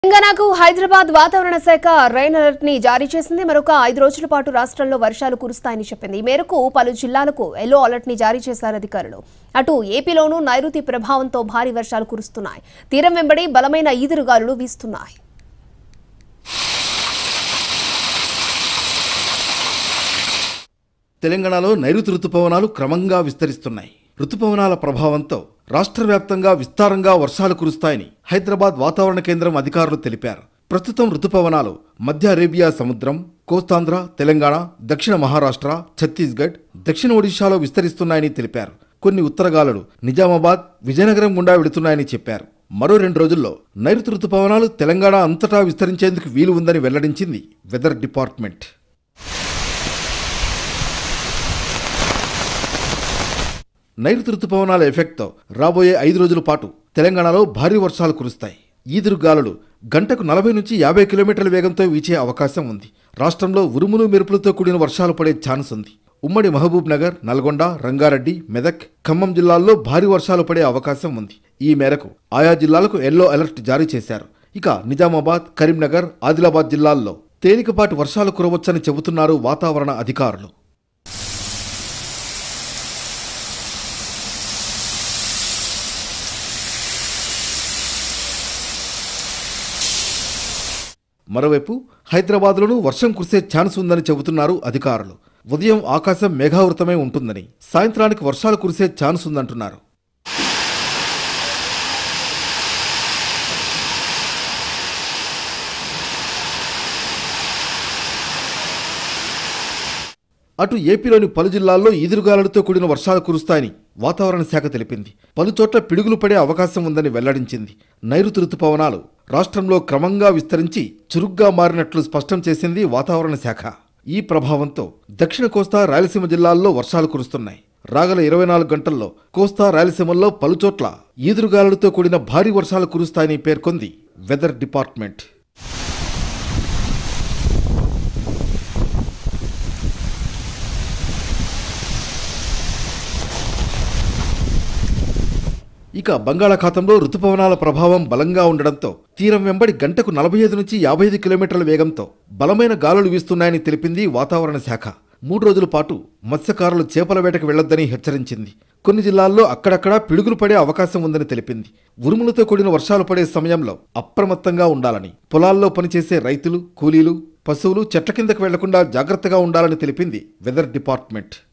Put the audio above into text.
తెలంగాణకు హైదరాబాద్ వాతావరణ శాఖ రైన్ అలర్ట్ ని జారీ చేసింది మరొక ఐదు రోజుల పాటు రాష్ట్రంలో వర్షాలు కురుస్తాయని చెప్పింది ఈ మేరకు పలు జిల్లాలకు ఎల్లో అలర్ట్ ని జారీ చేశారు అధికారులు అటు ఏపీలోనూ నైరుతి ప్రభావంతో భారీ వర్షాలు కురుస్తున్నాయి తీరం వెంబడి బలమైన ఈదురుగాలులు వీస్తున్నాయి తెలంగాణలో నైరుతి రుతుపవనాలు క్రమంగా విస్తరిస్తున్నాయి రుతుపవనాల ప్రభావంతో రాష్ట్ర వ్యాప్తంగా విస్తారంగా వర్షాలు కురుస్తాయని హైదరాబాద్ వాతావరణ కేంద్రం అధికారులు తెలిపారు ప్రస్తుతం రుతుపవనాలు మధ్య అరేబియా సముద్రం కోస్తాంధ్ర తెలంగాణ దక్షిణ మహారాష్ట్ర ఛత్తీస్గఢ్ దక్షిణ ఒడిశాలో విస్తరిస్తున్నాయని తెలిపారు కొన్ని ఉత్తరగాలులు నిజామాబాద్ విజయనగరం గుండా వెళుతున్నాయని చెప్పారు మరో రెండు రోజుల్లో నైరుతి రుతుపవనాలు తెలంగాణ అంతటా విస్తరించేందుకు వీలు ఉందని వెల్లడించింది వెదర్ డిపార్ట్మెంట్ నైరుతి రుతుపవనాల ఎఫెక్ట్తో రాబోయే ఐదు రోజుల పాటు తెలంగాణలో భారీ వర్షాలు కురుస్తాయి ఈదురు గాలులు గంటకు నలభై నుంచి యాభై కిలోమీటర్ల వేగంతో వీచే అవకాశం ఉంది రాష్ట్రంలో ఉరుములు మెరుపులతో కూడిన వర్షాలు పడే ఛాన్స్ ఉంది ఉమ్మడి మహబూబ్ నగర్ నల్గొండ రంగారెడ్డి మెదక్ ఖమ్మం జిల్లాల్లో భారీ వర్షాలు పడే అవకాశం ఉంది ఈ మేరకు ఆయా జిల్లాలకు ఎల్లో అలర్ట్ జారీ చేశారు ఇక నిజామాబాద్ కరీంనగర్ ఆదిలాబాద్ జిల్లాల్లో తేలికపాటి వర్షాలు కురవచ్చని చెబుతున్నారు వాతావరణ అధికారులు మరోవైపు హైదరాబాద్లోనూ వర్షం కురిసే ఛాన్స్ ఉందని చెబుతున్నారు అధికారులు ఉదయం ఆకాశం మేఘావృతమై ఉంటుందని సాయంత్రానికి వర్షాలు కురిసే ఛాన్స్ ఉందంటున్నారు అటు ఏపీలోని పలు జిల్లాల్లో ఈదురుగాలులతో కూడిన వర్షాలు కురుస్తాయని వాతావరణ శాఖ తెలిపింది పలు చోట్ల పిడుగులు పడే అవకాశం ఉందని వెల్లడించింది నైరుతి రుతుపవనాలు రాష్ట్రంలో క్రమంగా విస్తరించి చురుగ్గా మారినట్లు స్పష్టం చేసింది వాతావరణ శాఖ ఈ ప్రభావంతో దక్షిణ కోస్తా రాయలసీమ జిల్లాల్లో వర్షాలు కురుస్తున్నాయి రాగల ఇరవై నాలుగు గంటల్లో కోస్తా రాయలసీమల్లో పలుచోట్ల ఈదురుగాలులతో కూడిన భారీ వర్షాలు కురుస్తాయని పేర్కొంది వెదర్ డిపార్ట్మెంట్ ఇక బంగాళాఖాతంలో రుతుపవనాల ప్రభావం బలంగా ఉండడంతో తీరం వెంబడి గంటకు నలభై ఐదు నుంచి యాభై ఐదు కిలోమీటర్ల వేగంతో బలమైన గాలులు వీస్తున్నాయని తెలిపింది వాతావరణ శాఖ మూడు రోజుల పాటు మత్స్యకారులు చేపల వేటకు వెళ్లొద్దని హెచ్చరించింది కొన్ని జిల్లాల్లో అక్కడక్కడా పిడుగులు పడే అవకాశం ఉందని తెలిపింది ఉరుములతో కూడిన వర్షాలు పడే సమయంలో అప్రమత్తంగా ఉండాలని పొలాల్లో పనిచేసే రైతులు కూలీలు పశువులు చెట్ల కిందకు వెళ్లకుండా జాగ్రత్తగా ఉండాలని తెలిపింది వెదర్ డిపార్ట్మెంట్